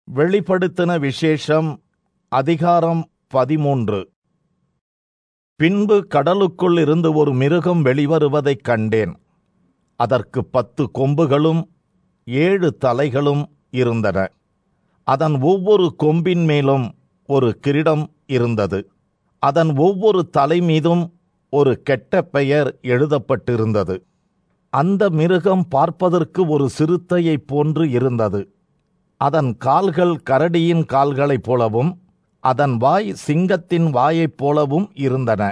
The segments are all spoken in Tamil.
வெளிப்படுத்தின விசேஷம் அதிகாரம் பதிமூன்று பின்பு கடலுக்குள் இருந்து ஒரு மிருகம் வெளிவருவதைக் கண்டேன் அதற்கு பத்து கொம்புகளும் ஏழு தலைகளும் இருந்தன அதன் ஒவ்வொரு கொம்பின் மேலும் ஒரு கிரீடம் இருந்தது அதன் ஒவ்வொரு தலை மீதும் ஒரு கெட்ட பெயர் எழுதப்பட்டிருந்தது அந்த மிருகம் பார்ப்பதற்கு ஒரு சிறுத்தையைப் போன்று இருந்தது அதன் கால்கள் கரடியின் கால்களைப் போலவும் அதன் வாய் சிங்கத்தின் வாயைப் போலவும் இருந்தன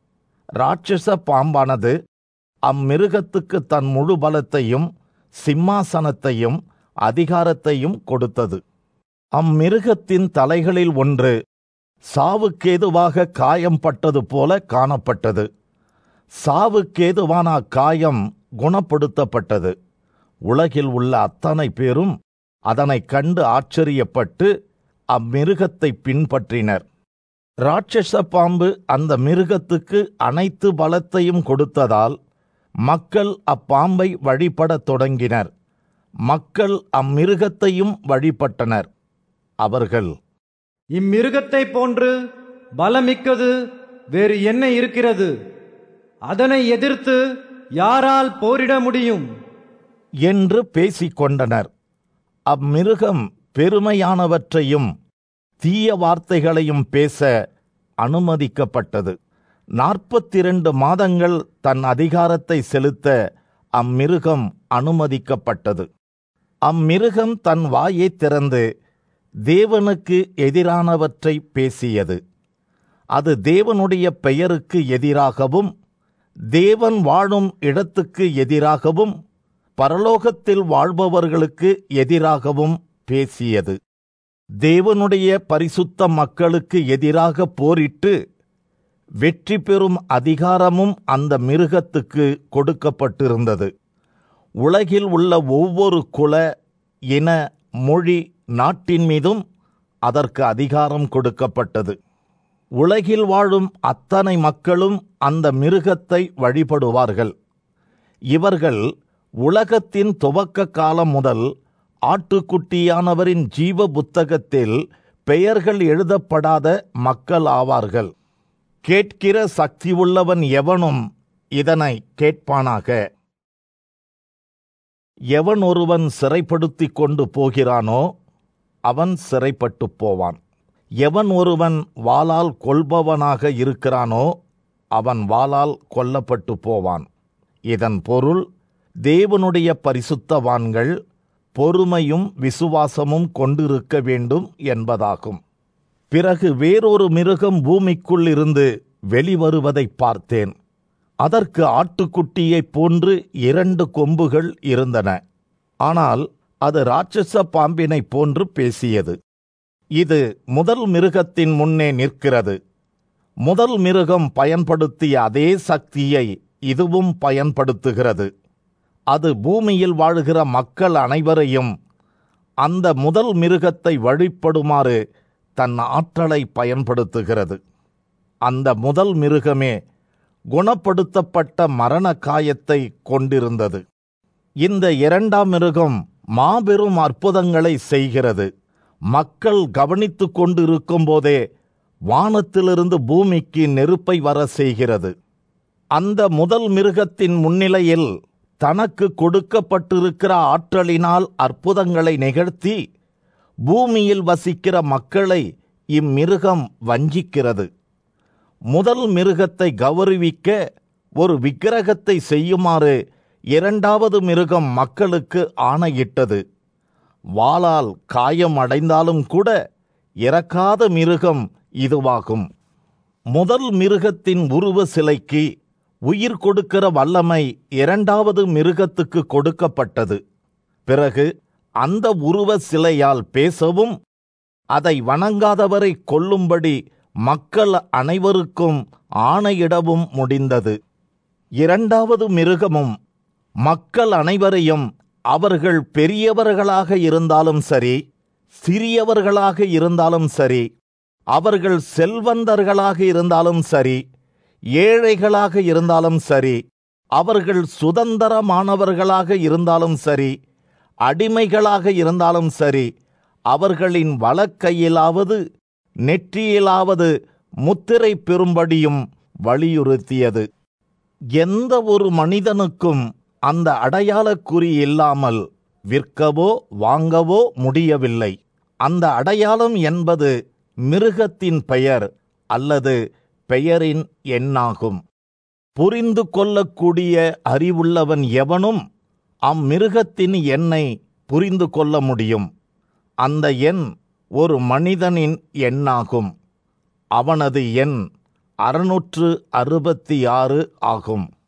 ராட்சச பாம்பானது அம்மிருகத்துக்கு தன் முழு பலத்தையும் சிம்மாசனத்தையும் அதிகாரத்தையும் கொடுத்தது அம்மிருகத்தின் தலைகளில் ஒன்று சாவுக்கேதுவாக காயம் பட்டது போல காணப்பட்டது சாவுக்கேதுவான அக்காயம் குணப்படுத்தப்பட்டது உலகில் உள்ள அத்தனை பேரும் அதனைக் கண்டு ஆச்சரியப்பட்டு அம்மிருகத்தை பின்பற்றினர் ராட்சச பாம்பு அந்த மிருகத்துக்கு அனைத்து பலத்தையும் கொடுத்ததால் மக்கள் அப்பாம்பை வழிபடத் தொடங்கினர் மக்கள் அம்மிருகத்தையும் வழிபட்டனர் அவர்கள் இம்மிருகத்தைப் போன்று பலமிக்கது வேறு என்ன இருக்கிறது அதனை எதிர்த்து யாரால் போரிட முடியும் என்று பேசிக் கொண்டனர் அம்மிருகம் பெருமையானவற்றையும் தீய வார்த்தைகளையும் பேச அனுமதிக்கப்பட்டது நாற்பத்திரண்டு மாதங்கள் தன் அதிகாரத்தை செலுத்த அம்மிருகம் அனுமதிக்கப்பட்டது அம்மிருகம் தன் வாயை திறந்து தேவனுக்கு எதிரானவற்றை பேசியது அது தேவனுடைய பெயருக்கு எதிராகவும் தேவன் வாழும் இடத்துக்கு எதிராகவும் பரலோகத்தில் வாழ்பவர்களுக்கு எதிராகவும் பேசியது தேவனுடைய பரிசுத்த மக்களுக்கு எதிராக போரிட்டு வெற்றி பெறும் அதிகாரமும் அந்த மிருகத்துக்கு கொடுக்கப்பட்டிருந்தது உலகில் உள்ள ஒவ்வொரு குல இன மொழி நாட்டின் மீதும் அதற்கு அதிகாரம் கொடுக்கப்பட்டது உலகில் வாழும் அத்தனை மக்களும் அந்த மிருகத்தை வழிபடுவார்கள் இவர்கள் உலகத்தின் துவக்க காலம் முதல் ஆட்டுக்குட்டியானவரின் ஜீவ புத்தகத்தில் பெயர்கள் எழுதப்படாத மக்கள் ஆவார்கள் கேட்கிற சக்தி உள்ளவன் எவனும் இதனை கேட்பானாக எவன் ஒருவன் சிறைப்படுத்திக் கொண்டு போகிறானோ அவன் சிறைப்பட்டுப் போவான் எவன் ஒருவன் வாளால் கொல்பவனாக இருக்கிறானோ அவன் வாளால் கொல்லப்பட்டு போவான் இதன் பொருள் தேவனுடைய பரிசுத்தவான்கள் பொறுமையும் விசுவாசமும் கொண்டிருக்க வேண்டும் என்பதாகும் பிறகு வேறொரு மிருகம் பூமிக்குள் இருந்து வெளிவருவதை பார்த்தேன் அதற்கு ஆட்டுக்குட்டியைப் போன்று இரண்டு கொம்புகள் இருந்தன ஆனால் அது ராட்சச பாம்பினைப் போன்று பேசியது இது முதல் மிருகத்தின் முன்னே நிற்கிறது முதல் மிருகம் பயன்படுத்திய அதே சக்தியை இதுவும் பயன்படுத்துகிறது அது பூமியில் வாழுகிற மக்கள் அனைவரையும் அந்த முதல் மிருகத்தை வழிபடுமாறு தன் ஆற்றலை பயன்படுத்துகிறது அந்த முதல் மிருகமே குணப்படுத்தப்பட்ட மரண காயத்தை கொண்டிருந்தது இந்த இரண்டாம் மிருகம் மாபெரும் அற்புதங்களை செய்கிறது மக்கள் கவனித்துக் கொண்டிருக்கும் போதே வானத்திலிருந்து பூமிக்கு நெருப்பை வர செய்கிறது அந்த முதல் மிருகத்தின் முன்னிலையில் தனக்கு கொடுக்கப்பட்டிருக்கிற ஆற்றலினால் அற்புதங்களை நிகழ்த்தி பூமியில் வசிக்கிற மக்களை இம்மிருகம் வஞ்சிக்கிறது முதல் மிருகத்தை கௌரவிக்க ஒரு விக்கிரகத்தை செய்யுமாறு இரண்டாவது மிருகம் மக்களுக்கு ஆணையிட்டது வாளால் காயம் அடைந்தாலும் கூட இறக்காத மிருகம் இதுவாகும் முதல் மிருகத்தின் உருவ சிலைக்கு உயிர் கொடுக்கிற வல்லமை இரண்டாவது மிருகத்துக்கு கொடுக்கப்பட்டது பிறகு அந்த உருவ சிலையால் பேசவும் அதை வணங்காதவரை கொல்லும்படி மக்கள் அனைவருக்கும் ஆணையிடவும் முடிந்தது இரண்டாவது மிருகமும் மக்கள் அனைவரையும் அவர்கள் பெரியவர்களாக இருந்தாலும் சரி சிறியவர்களாக இருந்தாலும் சரி அவர்கள் செல்வந்தர்களாக இருந்தாலும் சரி ஏழைகளாக இருந்தாலும் சரி அவர்கள் சுதந்திரமானவர்களாக இருந்தாலும் சரி அடிமைகளாக இருந்தாலும் சரி அவர்களின் வலக்கையிலாவது நெற்றியிலாவது முத்திரை பெறும்படியும் வலியுறுத்தியது எந்த ஒரு மனிதனுக்கும் அந்த அடையாளக் குறி இல்லாமல் விற்கவோ வாங்கவோ முடியவில்லை அந்த அடையாளம் என்பது மிருகத்தின் பெயர் அல்லது பெயரின் எண்ணாகும் புரிந்து கொள்ளக்கூடிய அறிவுள்ளவன் எவனும் அம்மிருகத்தின் எண்ணை புரிந்து கொள்ள முடியும் அந்த எண் ஒரு மனிதனின் எண்ணாகும் அவனது எண் அறுநூற்று அறுபத்தி ஆறு ஆகும்